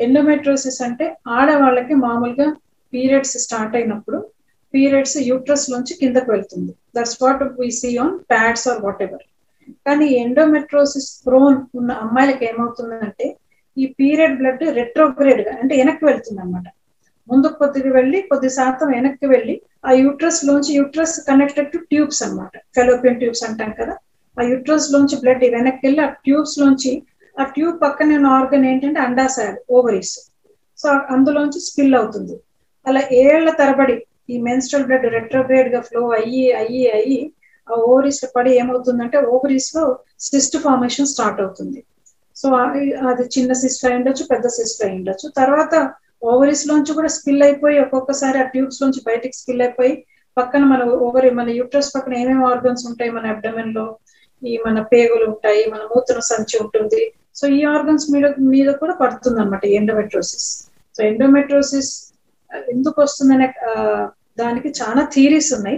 endometriosis అంటే ఆడవాళ్ళకి మామూలుగా పీరియడ్స్ స్టార్ట్ అయినప్పుడు పీరియడ్స్ యూట్రస్ నుంచి కిందకు వెళ్తుంది that's what we see on pads or whatever కానీ ఎండోమెట్రోసిస్ ప్రోన్ ఉన్న అమ్మాయిలకి ఏమవుతుందంటే ఈ పీరియడ్ బ్లడ్ రెట్రోగ్రేడ్ గా అంటే వెనక్కి వెళ్తుంది అనమాట ముందు కొద్దిగా వెళ్ళి కొద్ది శాతం వెనక్కి వెళ్ళి ఆ యూట్రస్ లోంచి యూట్రస్ కనెక్టెడ్ టు ట్యూబ్స్ అనమాట ఫెలోపియన్ ట్యూబ్స్ అంటాం కదా ఆ యూట్రస్ లోంచి బ్లడ్ వెనక్కి వెళ్ళి ఆ ట్యూబ్స్ లోంచి ఆ ట్యూబ్ పక్కన ఉన్న ఆర్గన్ ఏంటంటే అండాశయాలు ఓవరీస్ సో అందులోంచి స్పిల్ అవుతుంది అలా ఏళ్ల తరబడి ఈ మెన్స్ట్రల్ బ్లడ్ రెట్రోగ్రేడ్ గా ఫ్లో అయ్యి అయ్యి అయ్యి ఆ ఓవరీస్ లో పడి ఏమవుతుందంటే ఓవరీస్ లో సిస్ట్ ఫార్మేషన్ స్టార్ట్ అవుతుంది సో అది చిన్న సిస్ట్ అయి ఉండొచ్చు పెద్ద సిస్ట్ అయి ఉండొచ్చు తర్వాత ఓవరీస్ లోంచి కూడా స్పిల్ అయిపోయి ఒక్కొక్కసారి ఆ ట్యూబ్స్ లోంచి బయటికి స్పిల్ అయిపోయి పక్కన మన ఓవరి మన యూట్రస్ పక్కన ఏమేమి ఆర్గన్స్ ఉంటాయి మన అబ్డమెన్ లో ఈ మన పేగులు ఉంటాయి మన మూత్ర సంచి ఉంటుంది సో ఈ ఆర్గన్స్ మీద మీద కూడా పడుతుంది అనమాట ఎండోమెట్రోసిస్ సో ఎండోమెట్రోసిస్ ఎందుకు వస్తుందనే దానికి చాలా థీరీస్ ఉన్నాయి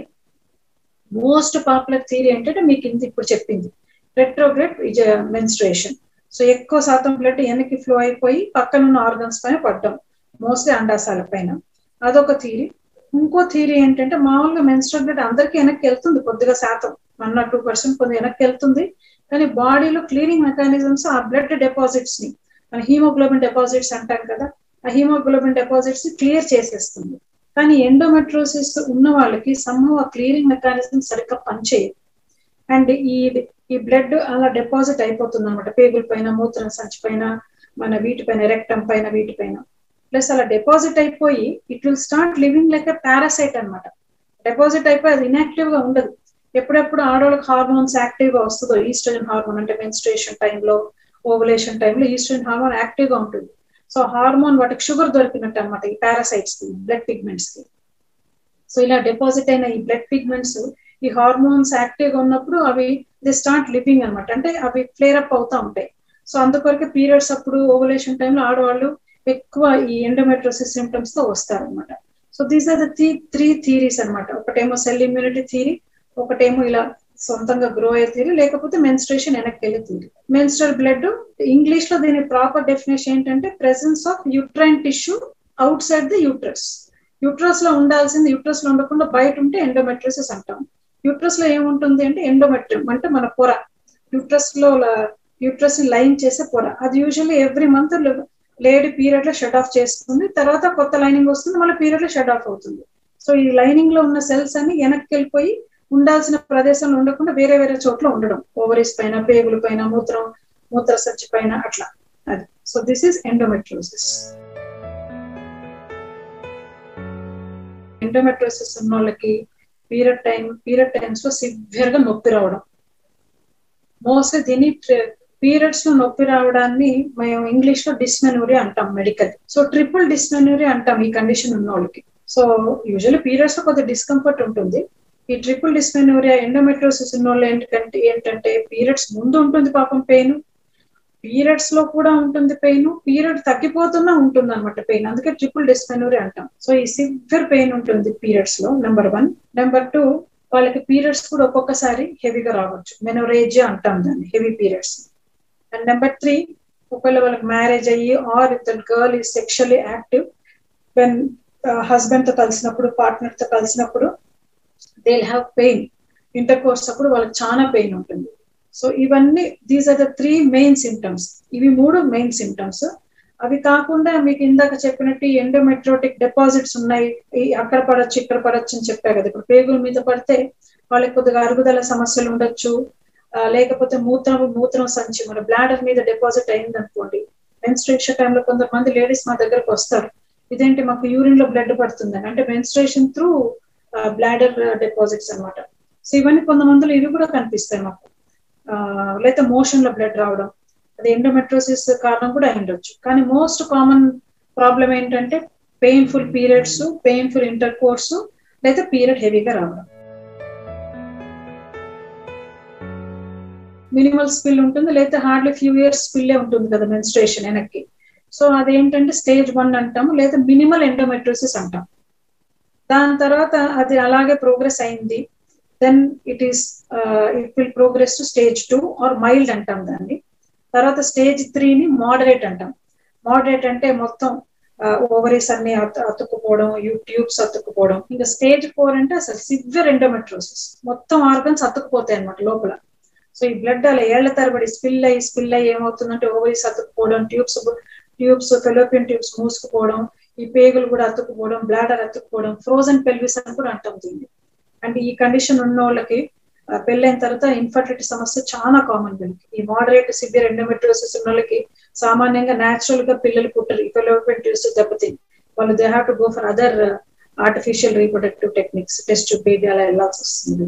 మోస్ట్ పాపులర్ థీరీ ఏంటంటే మీకు ఇంత ఇప్పుడు చెప్పింది రెట్రోగ్రేడ్ మెన్స్ట్రేషన్ సో ఎక్కువ శాతం బ్లడ్ వెనక్కి ఫ్లో అయిపోయి పక్కన ఉన్న ఆర్గన్స్ పైన పడ్డం మోస్ట్లీ అండాసాల పైన అదొక థీరీ ఇంకో థీరీ ఏంటంటే మామూలుగా మెన్స్ట్రల్ బ్లడ్ అందరికీ వెనక్కి వెళ్తుంది కొద్దిగా శాతం వన్ ఆర్ టూ పర్సెంట్ కొద్దిగా వెనక్కి వెళ్తుంది కానీ బాడీలో క్లీనింగ్ మెకానిజమ్స్ ఆ బ్లడ్ డిపాజిట్స్ ని మన హీమోగ్లోబిన్ డిపాజిట్స్ అంటాం కదా ఆ హీమోగ్లోబిన్ డిపాజిట్స్ క్లియర్ చేసేస్తుంది కానీ ఎండోమెట్రోసిస్ ఉన్న వాళ్ళకి సమ్హౌ ఆ క్లియరింగ్ మెకానిజం సరిగ్గా పనిచేయదు అండ్ ఈ ఈ బ్లడ్ అలా డిపాజిట్ అయిపోతుంది అనమాట పేగుల పైన మూత్రం సంచి పైన మన వీటిపైన రెక్టం పైన వీటిపైన ప్లస్ అలా డిపాజిట్ అయిపోయి it will start living like a parasite అనమాట డిపాజిట్ అయిపోయి అది ఇన్యాక్టివ్ గా ఉండదు ఎప్పుడెప్పుడు ఆడవాళ్ళకి హార్మోన్స్ యాక్టివ్ గా వస్తుందో ఈస్ట్రోజన్ హార్మోన్ అంటే మెన్స్ట్రేషన్ టైంలో ఓవలేషన్ టైంలో ఈస్ట్రోజన్ హార్మోన్ యాక్టివ్ గా ఉంటుంది సో హార్మోన్ వాటికి షుగర్ దొరికినట్టు అనమాట ఈ పారాసైట్స్ కి బ్లడ్ పిగ్మెంట్స్ కి సో ఇలా డిపాజిట్ అయిన ఈ బ్లడ్ పిగ్మెంట్స్ ఈ హార్మోన్స్ యాక్టివ్ గా ఉన్నప్పుడు అవి ది స్టార్ట్ లివింగ్ అనమాట అంటే అవి ఫ్లేర్ అప్ అవుతా ఉంటాయి సో అందుకొరకే పీరియడ్స్ అప్పుడు ఓవలేషన్ టైంలో ఆడవాళ్ళు ఎక్కువ ఈ ఎండోమెట్రోసిస్ సిమ్టమ్స్ తో వస్తారనమాట so these are the three three theories అనమాట ఒకటేమో సెల్ ఇమ్యూనిటీ థీరీ ఒకటేమో ఇలా సొంతంగా గ్రో అయ్యే థీరీ లేకపోతే మెన్స్ట్రేషన్ వెనక్కి వెళ్ళే థీరీ మెన్స్ట్రల్ బ్లడ్ ఇంగ్లీష్ లో దీని ప్రాపర్ డెఫినేషన్ ఏంటంటే presence of uterine tissue outside the uterus uterus లో ఉండాల్సింది యూట్రస్ లో ఉండకుండా బయట ఉంటే ఎండోమెట్రోసిస్ అంటాం యూట్రస్ లో ఏముంటుంది అంటే ఎండోమెట్రియం అంటే మన పొర యూట్రస్ లో యూట్రస్ ని లైన్ చేసే పొర అది usually every month lady period లో షట్ ఆఫ్ చేస్తుంది తర్వాత కొత్త లైనింగ్ వస్తుంది మళ్ళీ పీరియడ్ లో షట్ ఆఫ్ అవుతుంది సో ఈ లైనింగ్ లో ఉన్న సెల్స్ అన్ని వెనక్కి వెళ్ళిపోయి ఉండాల్సిన ప్రదేశంలో ఉండకుండా వేరే వేరే చోట్ల ఉండడం ఓవరీస్ పైన పేగుల పైన మూత్రం మూత్ర సంచి పైన అట్లా అది so this is endometriosis endometriosis ఉన్న వాళ్ళకి పీరియడ్ టైం పీరియడ్ టైమ్స్ లో సివియర్ గా నొప్పి రావడం మోస్ట్లీ దీని పీరియడ్స్ లో నొప్పి రావడాన్ని మేము ఇంగ్లీష్ లో డిస్మెనూరి అంటాం మెడికల్ సో ట్రిపుల్ డిస్మెనూరి అంటాం ఈ కండిషన్ ఉన్న వాళ్ళకి సో యూజువల్లీ పీరియడ్స్ లో కొద్దిగా డిస్కంఫర్ట్ ఉంటుంది ఈ ట్రిపుల్ డిస్మెనూరియా ఎండోమెట్రోసిస్ ఉన్న వాళ్ళు ఏంటంటే ఏంటంటే పీరియడ్స్ ముందు ఉంటుంది పాపం పెయిన్ పీరియడ్స్ లో కూడా ఉంటుంది పెయిన్ పీరియడ్ తగ్గిపోతున్నా ఉంటుంది అనమాట పెయిన్ అందుకే ట్రిపుల్ డిస్మెనూరియా అంటాం సో ఈ సివియర్ పెయిన్ ఉంటుంది పీరియడ్స్ లో నెంబర్ వన్ నెంబర్ టూ వాళ్ళకి పీరియడ్స్ కూడా ఒక్కొక్కసారి హెవీగా రావచ్చు మెనోరేజియా అంటాం దాన్ని heavy periods and number three ఒకవేళ వాళ్ళకి మ్యారేజ్ అయ్యి or if that girl is sexually active when husband తో కలిసినప్పుడు పార్ట్నర్ తో కలిసినప్పుడు they have pain intercourse అప్పుడు వాళ్ళకి చాలా పెయిన్ ఉంటుంది సో ఇవన్నీ these are the three main symptoms ఇవి మూడు మెయిన్ సిమ్టమ్స్ అవి కాకుండా మీకు ఇందాక చెప్పినట్టు ఎండోమెట్రోటిక్ డిపాజిట్స్ ఉన్నాయి అక్కడ పడచ్చు ఇక్కడ పడచ్చు అని చెప్పారు కదా ఇప్పుడు పేగుల మీద పడితే వాళ్ళకి కొద్దిగా అరుగుదల సమస్యలు ఉండొచ్చు లేకపోతే మూత్రం మూత్రం సంచి మన బ్లాడర్ మీద డిపాజిట్ అయింది అనుకోండి మెన్స్ట్రేషన్ టైంలో కొంతమంది లేడీస్ మా దగ్గరకు వస్తారు ఇదేంటి మాకు యూరిన్ లో బ్లడ్ పడుతుందని అంటే మెన్స్ట్రేషన్ త్రూ బ్లాడర్ డిపాజిట్స్ అనమాట సో ఇవన్నీ కొంతమందిలో ఇవి కూడా కనిపిస్తాయి మాకు లేకపోతే మోషన్ లో బ్లడ్ రావడం అది ఎండోమెట్రోసిస్ కారణం కూడా అయి ఉండొచ్చు కానీ మోస్ట్ కామన్ ప్రాబ్లం ఏంటంటే painful periods painful intercourse లేదా పీరియడ్ హెవీగా రావడం మినిమల్ స్పిల్ ఉంటుంది లేదా హార్డ్లీ ఫ్యూ ఇయర్స్ స్పిల్లే ఉంటుంది కదా మెన్స్ట్రేషన్ వెనక్కి సో అదేంటంటే స్టేజ్ వన్ అంటాము లేదా మినిమల్ ఎండోమెట్రోసిస్ అంటాం దాని తర్వాత అది అలాగే ప్రోగ్రెస్ అయింది then it is it will progress to stage two or mild అంటాం దాన్ని తర్వాత స్టేజ్ త్రీని మోడరేట్ అంటాం మోడరేట్ అంటే మొత్తం ఓవరీస్ అన్ని అతుక్కుపోవడం ట్యూబ్స్ అతుక్కుపోవడం ఇంకా స్టేజ్ ఫోర్ అంటే అసలు సివియర్ ఎండోమెట్రోసిస్ మొత్తం ఆర్గన్స్ అతుక్కుపోతాయి అనమాట లోపల సో ఈ బ్లడ్ అలా ఏళ్ల తరబడి స్పిల్ అయ్యి స్పిల్ అయ్యి ఏమవుతుందంటే ఓవరీస్ అతుక్కుపోవడం ట్యూబ్స్ ట్యూబ్స్ ఫెలోపియన్ ట్యూబ్స్ మూసుకుపోవడం ఈ పేగులు కూడా అతుక్కుపోవడం బ్లాడర్ అతుక్కుపోవడం ఫ్రోజన్ పెల్విస్ అని కూడా అంటాం దీన్ని అండ్ ఈ కండిషన్ ఉన్న వాళ్ళకి పెళ్ళైన తర్వాత ఇన్ఫర్టిలిటీ సమస్య చాలా కామన్ వీళ్ళకి ఈ మోడరేట్ సివియర్ ఎండోమెట్రోసిస్ ఉన్న వాళ్ళకి సామాన్యంగా న్యాచురల్ గా పిల్లలు పుట్టరు ఈ ఫెలోపియన్ ట్యూబ్స్ దెబ్బతిని వాళ్ళు they have to go for other artificial reproductive techniques test baby అలా వెళ్ళాల్సి వస్తుంది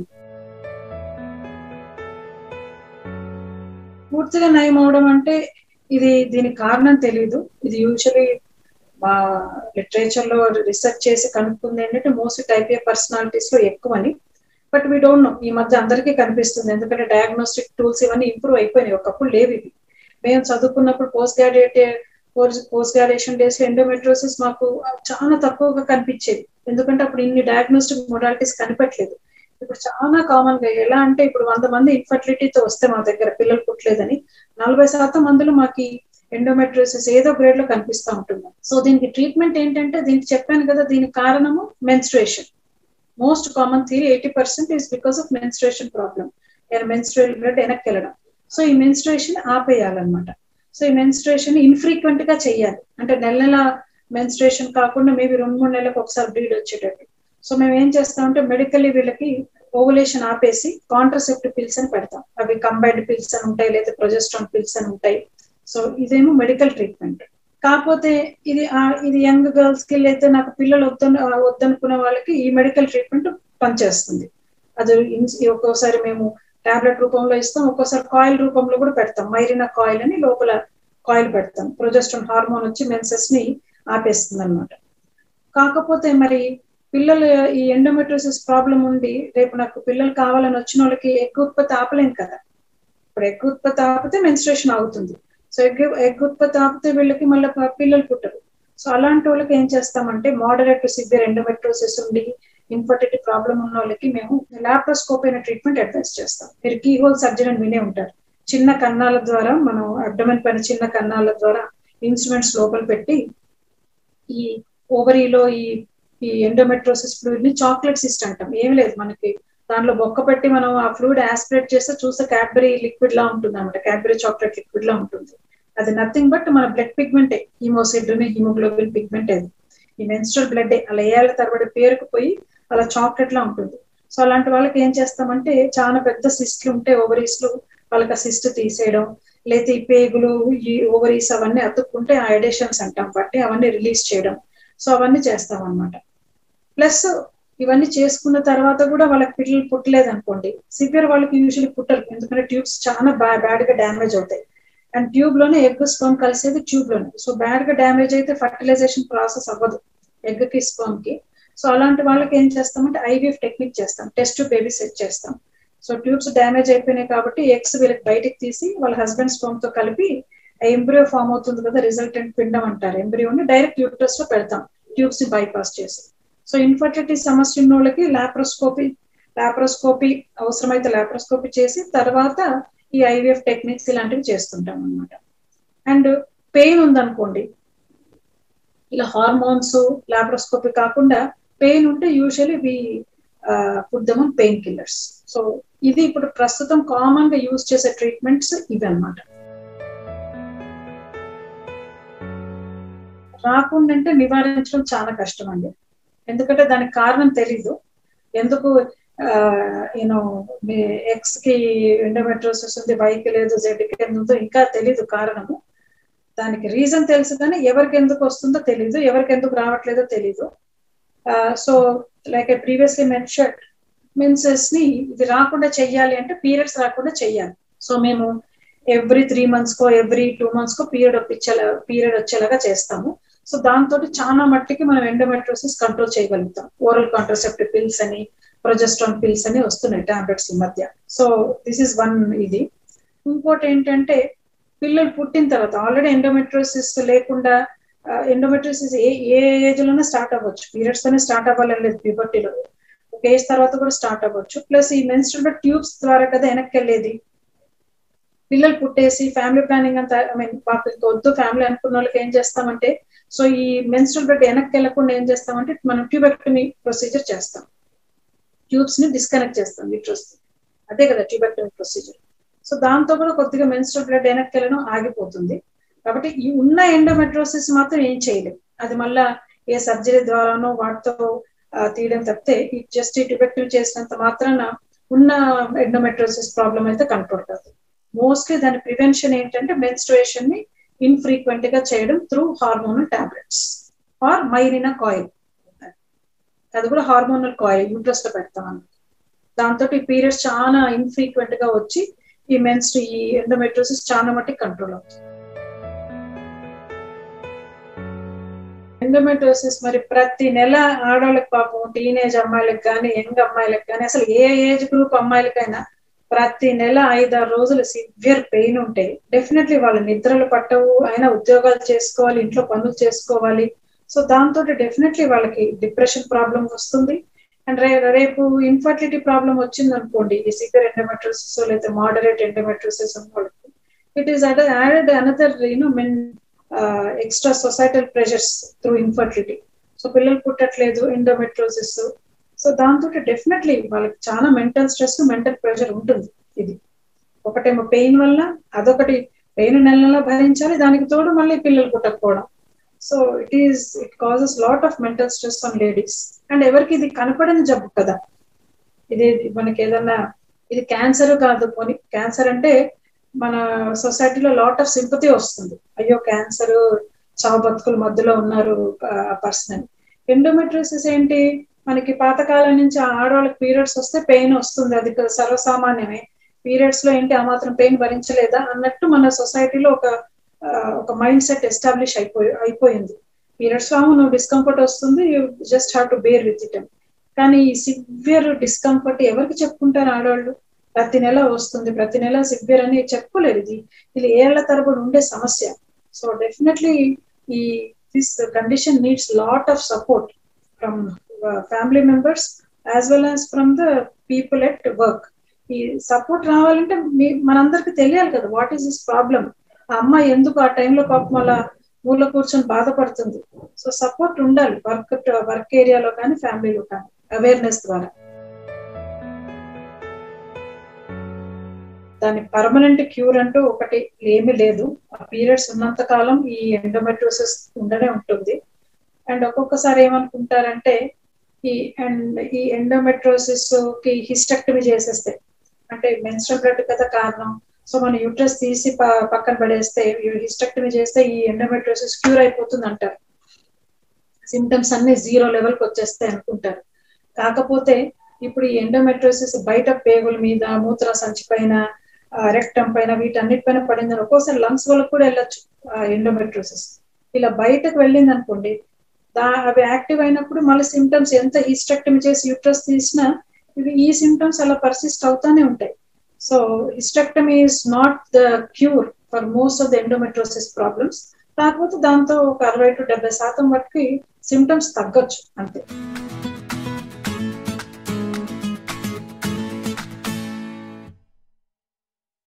పూర్తిగా నయం అవడం అంటే ఇది దీనికి కారణం తెలియదు ఇది యూజువలీ మా లిటరేచర్ లో రీసెర్చ్ చేసి కనుక్కుంది ఏంటంటే మోస్ట్ టైప్ ఏ పర్సనాలిటీస్ లో ఎక్కువని బట్ వీ డోంట్ నో ఈ మధ్య అందరికీ కనిపిస్తుంది ఎందుకంటే డయాగ్నోస్టిక్ టూల్స్ ఇవన్నీ ఇంప్రూవ్ అయిపోయినాయి ఒకప్పుడు లేవు ఇవి మేము చదువుకున్నప్పుడు post graduate post graduation days లో ఎండోమెట్రోసిస్ మాకు చాలా తక్కువగా కనిపించేది ఎందుకంటే అప్పుడు ఇన్ని డయాగ్నోస్టిక్ మొడాలిటీస్ కనిపెట్టలేదు ఇప్పుడు చాలా కామన్ గా ఎలా అంటే ఇప్పుడు వంద మంది ఇన్ఫర్టిలిటీతో వస్తే మా దగ్గర పిల్లలు పుట్టలేదని నలభై శాతం మందిలో మాకు ఎండోమెట్రోసిస్ ఏదో గ్రేడ్ లో కనిపిస్తూ ఉంటుంది సో దీనికి ట్రీట్మెంట్ ఏంటంటే దీనికి చెప్పాను కదా దీనికి కారణము menstruation most common theory eighty percent is because of menstruation problem menstrual blood వెనక్కి వెళ్ళడం సో ఈ మెన్స్ట్రేషన్ ఆపేయాలన్నమాట సో ఈ మెన్స్ట్రేషన్ ఇన్ఫ్రీక్వెంట్ గా చేయాలి అంటే నెల నెల మెన్స్ట్రేషన్ కాకుండా మేబీ రెండు మూడు నెలలకు ఒకసారి బ్లీడ్ వచ్చేటట్టు సో మేము ఏం చేస్తామంటే మెడికల్లీ వీళ్ళకి ఓవులేషన్ ఆపేసి కాంట్రసెప్టివ్ పిల్స్ అని పెడతాం అవి కంబైన్డ్ పిల్స్ అని ఉంటాయి లేదా ప్రొజెస్ట్రాన్ పిల్స్ అని ఉంటాయి సో ఇదేమో మెడికల్ ట్రీట్మెంట్ కాకపోతే ఇది ఇది యంగ్ గర్ల్స్ కి లేదా నాకు పిల్లలు వద్దని వద్దనుకునే వాళ్ళకి ఈ మెడికల్ ట్రీట్మెంట్ పనిచేస్తుంది అది ఒక్కోసారి మేము టాబ్లెట్ రూపంలో ఇస్తాం ఒక్కోసారి కాయిల్ రూపంలో కూడా పెడతాం మైరినా కాయిల్ అని లోపల కాయిల్ పెడతాం ప్రొజెస్ట్రాన్ హార్మోన్ వచ్చి మెన్సెస్ ని ఆపేస్తుంది అనమాట కాకపోతే మరి పిల్లలు ఈ ఎండోమెట్రోసిస్ ప్రాబ్లం ఉండి రేపు నాకు పిల్లలు కావాలని వచ్చిన వాళ్ళకి ఎగ్ ఉత్పత్తి ఆపలేం కదా ఇప్పుడు ఎగ్ ఉత్పత్తి ఆపితే మెన్స్ట్రేషన్ అవుతుంది సో ఎగ్ ఎగ్ ఉత్పత్తి ఆపితే వీళ్ళకి మళ్ళీ పిల్లలు పుట్టరు సో అలాంటి వాళ్ళకి ఏం చేస్తామంటే మోడరేట్ టు సివియర్ ఎండోమెట్రోసిస్ ఉండి ఇన్ఫర్టిలిటీ ప్రాబ్లం ఉన్న వాళ్ళకి మేము లాప్రోస్కోప్ అయిన ట్రీట్మెంట్ అడ్వైస్ చేస్తాం మీరు కీ హోల్ సర్జరీ అని వినే ఉంటారు చిన్న కన్నాల ద్వారా మనం అబ్డమెన్ పైన చిన్న కన్నాల ద్వారా ఇన్స్ట్రుమెంట్స్ లోపల పెట్టి ఈ ఓవరీలో ఈ ఈ ఎండోమెట్రోసిస్ ఫ్లూయిడ్ ని చాక్లెట్ సిస్ట్ అంటాం ఏమి లేదు మనకి దాంట్లో బొక్క పెట్టి మనం ఆ ఫ్లూయిడ్ ఆస్పిరేట్ చేస్తే చూస్తే క్యాడ్బరీ లిక్విడ్ లా ఉంటుంది అనమాట క్యాడ్బరీ చాక్లెట్ లిక్విడ్ లా ఉంటుంది అది నథింగ్ బట్ మన బ్లడ్ పిగ్మెంటే హీమోసిడ్రిన్ హిమోగ్లోబిన్ పిగ్మెంట్ అది ఈ మెన్స్ట్రల్ బ్లడ్ అలా ఏళ్ళ తరబడి పేరుకుపోయి అలా చాక్లెట్ లా ఉంటుంది సో అలాంటి వాళ్ళకి ఏం చేస్తామంటే చాలా పెద్ద సిస్ట్లు ఉంటే ఓవరీస్ లో వాళ్ళకి ఆ సిస్ట్ తీసేయడం లేకపోతే ఈ పేగులు ఈ ఓవరీస్ అవన్నీ అతుక్కుంటే ఆ ఎడేషన్స్ అంటాం బట్టి అవన్నీ రిలీజ్ చేయడం సో అవన్నీ చేస్తాం అనమాట ప్లస్ ఇవన్నీ చేసుకున్న తర్వాత కూడా వాళ్ళకి పిల్లలు పుట్టలేదు అనుకోండి సివియర్ వాళ్ళకి యూజువల్లీ పుట్టరు ఎందుకంటే ట్యూబ్స్ చాలా బ్యాడ్ గా డ్యామేజ్ అవుతాయి అండ్ ట్యూబ్ లోనే ఎగ్ స్పర్మ్ కలిసేది ట్యూబ్ లోనే సో బ్యాడ్ గా డ్యామేజ్ అయితే ఫర్టిలైజేషన్ ప్రాసెస్ అవ్వదు ఎగ్ కి స్పర్మ్ కి సో అలాంటి వాళ్ళకి ఏం చేస్తామంటే ఐవీఎఫ్ టెక్నిక్ చేస్తాం టెస్ట్ బేబీ సెట్ చేస్తాం సో ట్యూబ్స్ డ్యామేజ్ అయిపోయినాయి కాబట్టి ఎగ్స్ వీళ్ళకి బయటికి తీసి వాళ్ళ హస్బెండ్ స్పర్మ్ తో కలిపి ఎంబ్రియో ఫామ్ అవుతుంది కదా రిజల్టెంట్ పిండం అంటారు ఎంబ్రియోని డైరెక్ట్ యూటర్స్ లో పెడతాం ట్యూబ్స్ ని బైపాస్ చేసి సో ఇన్ఫర్టిలిటీ సమస్య ఉన్న వాళ్ళకి లాప్రోస్కోపీ లాప్రోస్కోపీ అవసరమైతే లాప్రోస్కోపీ చేసి తర్వాత ఈ ఐవీఎఫ్ టెక్నిక్స్ ఇలాంటివి చేస్తుంటాం అనమాట అండ్ పెయిన్ ఉందనుకోండి ఇలా హార్మోన్స్ లాప్రోస్కోపీ కాకుండా పెయిన్ ఉంటే usually we put them painkillers so ఇది ఇప్పుడు ప్రస్తుతం కామన్ గా యూజ్ చేసే ట్రీట్మెంట్స్ ఇవి అనమాట రాకుండా అంటే నివారించడం చాలా కష్టం అండి ఎందుకంటే దానికి కారణం తెలీదు ఎందుకు యూనో మీ ఎక్స్ కి ఎండోమెట్రోసిస్ ఉంది వైకి లేదు జెడ్ కి ఉందో ఇంకా తెలీదు కారణము దానికి రీజన్ తెలుసు కానీ ఎవరికి ఎందుకు వస్తుందో తెలీదు ఎవరికి ఎందుకు రావట్లేదో తెలీదు so like I previously mention menses ని ఇది రాకుండా చెయ్యాలి అంటే పీరియడ్స్ రాకుండా చెయ్యాలి సో మేము ఎవ్రీ త్రీ మంత్స్ కో ఎవ్రీ టూ మంత్స్ కో పీరియడ్ ఒప్పించేలా పీరియడ్ వచ్చేలాగా చేస్తాము సో దాంతో చాలా మట్టికి మనం ఎండోమెట్రోసిస్ కంట్రోల్ చేయగలుగుతాం ఓరల్ కాంట్రసెప్టివ్ పిల్స్ అని ప్రొజెస్ట్రాన్ పిల్స్ అని వస్తున్నాయి టాబ్లెట్స్ ఈ మధ్య సో దిస్ ఇస్ వన్ ఇది ఇంకోటి ఏంటంటే పిల్లలు పుట్టిన తర్వాత ఆల్రెడీ ఎండోమెట్రోసిస్ లేకుండా ఎండోమెట్రోసిస్ ఏ ఏ ఏజ్ లోనే స్టార్ట్ అవ్వచ్చు పీరియడ్స్ తోనే స్టార్ట్ అవ్వాలని లేదు ప్యూబర్టీలో ఒక ఏజ్ తర్వాత కూడా స్టార్ట్ అవ్వచ్చు ప్లస్ ఈ మెన్స్ట్రల్ ట్యూబ్స్ ద్వారా కదా వెనక్కి వెళ్ళేది పిల్లలు పుట్టేసి ఫ్యామిలీ ప్లానింగ్ అంతా ఐ మీన్ మాకు ఇంకా వద్దు ఫ్యామిలీ అనుకున్న వాళ్ళకి ఏం చేస్తామంటే సో ఈ మెన్స్ట్రల్ బ్లడ్ వెనక్కి వెళ్లకుండా ఏం చేస్తామంటే మనం ట్యూబెక్టమీ ప్రొసీజర్ చేస్తాం ట్యూబ్స్ ని డిస్కనెక్ట్ చేస్తాం యూట్రస్ అదే కదా ట్యూబెక్టమీ ప్రొసీజర్ సో దాంతో కూడా కొద్దిగా మెన్స్ట్రల్ బ్లడ్ వెనక్కి వెళ్ళడం ఆగిపోతుంది కాబట్టి ఈ ఉన్న ఎండోమెట్రోసిస్ మాత్రం ఏం చేయలేదు అది మళ్ళా ఏ సర్జరీ ద్వారానో వాటితో తీయడం తప్పితే ఈ జస్ట్ ఈ ట్యూబెక్టమీ చేసినంత మాత్రాన ఉన్న ఎండోమెట్రోసిస్ ప్రాబ్లం అయితే కంట్రోల్ కాదు మోస్ట్లీ దాని ప్రివెన్షన్ ఏంటంటే మెన్స్ట్రుయేషన్ ని ఇన్ఫ్రీక్వెంట్ గా చేయడం through hormonal tablets or Mirena coil అది కూడా హార్మోనల్ కాయిల్ యూట్రస్ లో పెడతాం అన్నమాట దాంతో ఈ పీరియడ్స్ చాలా ఇన్ఫ్రీక్వెంట్ గా వచ్చి ఈ మెన్స్ ఈ ఎండోమెట్రోసిస్ చాలా మట్టి కంట్రోల్ అవుతుంది ఎండోమెట్రోసిస్ మరి ప్రతి నెల ఆడవాళ్ళకి పాపం టీనేజ్ అమ్మాయిలకు కానీ యంగ్ అమ్మాయిలకు కానీ అసలు ఏ ఏజ్ గ్రూప్ అమ్మాయిలకైనా ప్రతి నెల ఐదారు రోజులు సివియర్ పెయిన్ ఉంటాయి డెఫినెట్లీ వాళ్ళు నిద్రలు పట్టవు అయినా ఉద్యోగాలు చేసుకోవాలి ఇంట్లో పనులు చేసుకోవాలి సో దాంతో డెఫినెట్లీ వాళ్ళకి డిప్రెషన్ ప్రాబ్లం వస్తుంది అండ్ రే రేపు ఇన్ఫర్టిలిటీ ప్రాబ్లం వచ్చింది అనుకోండి ఈ సివియర్ ఎండోమెట్రోసిస్ లేదా మోడరేట్ ఎండోమెట్రోసిస్ ఉన్న వాళ్ళకి it is add added another you know men extra societal pressures through infertility so పిల్లలు పుట్టట్లేదు ఎండోమెట్రోసిస్ సో దాంతో డెఫినెట్లీ వాళ్ళకి చాలా మెంటల్ స్ట్రెస్ మెంటల్ ప్రెషర్ ఉంటుంది ఇది ఒకటేమో పెయిన్ వల్ల అదొకటి పెయిన్ నెల నెల భరించాలి దానికి తోడు మళ్ళీ పిల్లలు పుట్టకపోవడం so it is it causes lot of mental stress on ladies and ఎవరికి ఇది కనపడని జబ్బు కదా ఇది మనకి ఏదన్నా ఇది క్యాన్సర్ కాదు పోనీ క్యాన్సర్ అంటే మన సొసైటీలో లాట్ ఆఫ్ సింపతి వస్తుంది అయ్యో క్యాన్సర్ చావు బతుకుల మధ్యలో ఉన్నారు పర్సన్ ఎండోమెట్రోసిస్ ఏంటి మనకి పాతకాలం నుంచి ఆడవాళ్ళకి పీరియడ్స్ వస్తే పెయిన్ వస్తుంది అది సర్వసామాన్యమే పీరియడ్స్ లో ఏంటి ఆ మాత్రం పెయిన్ భరించలేదా అన్నట్టు మన సొసైటీలో ఒక ఒక మైండ్ సెట్ ఎస్టాబ్లిష్ అయిపోయి అయిపోయింది పీరియడ్స్ లో నువ్వు డిస్కంఫర్ట్ వస్తుంది you just have to bear with it కానీ ఈ సివియర్ డిస్కంఫర్ట్ ఎవరికి చెప్పుకుంటారు ఆడవాళ్ళు ప్రతి నెల వస్తుంది ప్రతి నెల సివియర్ అని చెప్పుకోలేదు ఇది ఇది ఏళ్ల తరబడి ఉండే సమస్య సో డెఫినెట్లీ ఈ this condition needs lot of support from family members as well as from the people at work ఈ సపోర్ట్ రావాలంటే మీ మనందరికి తెలియాలి కదా వాట్ ఈస్ దిస్ ప్రాబ్లం ఆ అమ్మాయి ఎందుకు ఆ టైంలో పాపం అలా ఊళ్ళో కూర్చొని బాధపడుతుంది సో సపోర్ట్ ఉండాలి వర్క్ వర్క్ ఏరియాలో కానీ ఫ్యామిలీలో కానీ అవేర్నెస్ ద్వారా దాని పర్మనెంట్ క్యూర్ అంటూ ఒకటి ఏమీ లేదు ఆ పీరియడ్స్ ఉన్నంత కాలం ఈ ఎండోమెట్రోసిస్ ఉండనే ఉంటుంది అండ్ ఒక్కొక్కసారి ఏమనుకుంటారంటే ఈ అండ్ ఈ ఎండోమెట్రోసిస్ కి హిస్టెక్టమీ చేసేస్తే అంటే మెన్స్ట్రల్ బ్లడ్ కదా కారణం సో మన యూట్రస్ తీసి పక్కన పడేస్తే హిస్టెక్టమీ చేస్తే ఈ ఎండోమెట్రోసిస్ క్యూర్ అయిపోతుంది అంటారు సిమ్టమ్స్ అన్ని జీరో లెవెల్కి వచ్చేస్తాయి అనుకుంటారు కాకపోతే ఇప్పుడు ఈ ఎండోమెట్రోసిస్ బయట పేగుల మీద మూత్ర సంచి పైన రెక్టం పైన వీటన్నిటిపైన పడిందని ఒక్కోసారి లంగ్స్ వల్ల కూడా వెళ్ళొచ్చు ఎండోమెట్రోసిస్ ఇలా బయటకు వెళ్ళింది అనుకోండి దా అవి యాక్టివ్ అయినప్పుడు మళ్ళీ సిమ్టమ్స్ ఎంత హిస్టెక్టమీ చేసి యూట్రస్ తీసినా ఇవి ఈ సిమ్టమ్స్ అలా పర్సిస్ట్ అవుతానే ఉంటాయి so hysterectomy is not the cure for most of the endometriosis problems కాకపోతే దాంతో ఒక అరవై టు డెబ్బై శాతం వరకు సిమ్టమ్స్ తగ్గొచ్చు అంతే